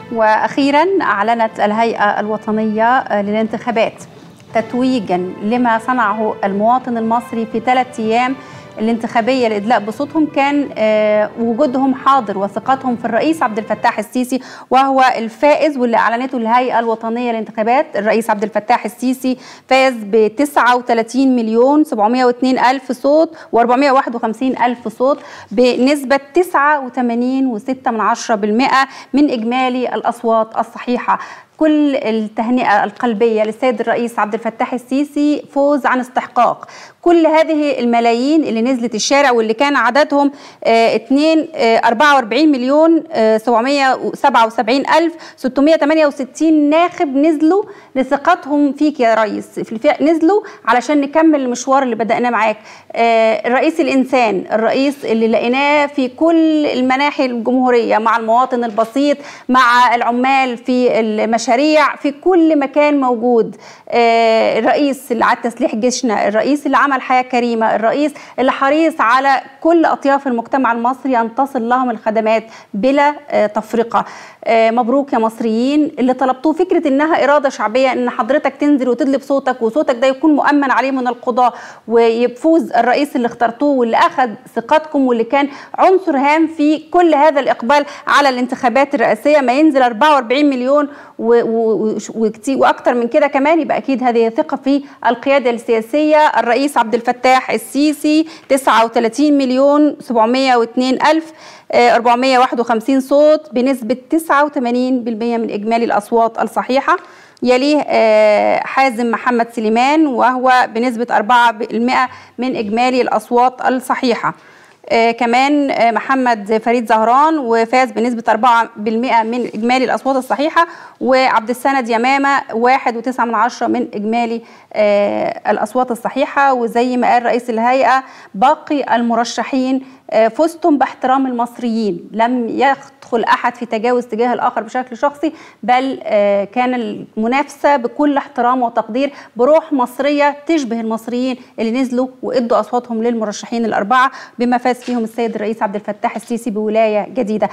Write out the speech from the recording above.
واخيرا اعلنت الهيئه الوطنيه للانتخابات تتويجا لما صنعه المواطن المصري في ثلاث ايام الانتخابيه لادلاء بصوتهم كان وجودهم حاضر وثقتهم في الرئيس عبد الفتاح السيسي وهو الفائز واللي اعلنته الهيئه الوطنيه للانتخابات الرئيس عبد الفتاح السيسي فاز ب 39 مليون 702 الف صوت و451 الف صوت بنسبه 89.6% من اجمالي الاصوات الصحيحه كل التهنئه القلبيه للسيد الرئيس عبد الفتاح السيسي فوز عن استحقاق كل هذه الملايين اللي نزلت الشارع واللي كان عددهم 2 44 مليون 777 الف 668 ناخب نزلوا لثقتهم فيك يا ريس نزلوا علشان نكمل المشوار اللي بدأناه معاك الرئيس الإنسان الرئيس اللي لقيناه في كل المناحي الجمهورية مع المواطن البسيط مع العمال في المشاريع في كل مكان موجود الرئيس اللي عاد تسليح جيشنا الرئيس اللي عمل حياة كريمة الرئيس اللي حريص على كل أطياف المجتمع المصري أن تصل لهم الخدمات بلا تفرقة مبروك يا مصريين اللي طلبتوه فكرة إنها إرادة شعبية إن حضرتك تنزل وتدلي بصوتك وصوتك ده يكون مؤمن عليه من القضاء ويفوز الرئيس اللي اخترتوه واللي أخذ ثقتكم واللي كان عنصر هام في كل هذا الإقبال على الانتخابات الرئاسية ما ينزل 44 مليون وكتير واكتر من كده كمان يبقى اكيد هذه ثقه في القياده السياسيه الرئيس عبد الفتاح السيسي 39 مليون 702 الف 451 صوت بنسبه 89% من اجمالي الاصوات الصحيحه يليه حازم محمد سليمان وهو بنسبه 4% من اجمالي الاصوات الصحيحه آه كمان آه محمد فريد زهران وفاز بنسبة 4% من إجمالي الأصوات الصحيحة وعبد السند يمامة 1.9 من عشرة من إجمالي آه الأصوات الصحيحة وزي ما قال رئيس الهيئة باقي المرشحين فزتم باحترام المصريين لم يدخل أحد في تجاوز تجاه الآخر بشكل شخصي بل كان المنافسة بكل احترام وتقدير بروح مصرية تشبه المصريين اللي نزلوا وادوا أصواتهم للمرشحين الأربعة بما فاز فيهم السيد الرئيس عبد الفتاح السيسي بولاية جديدة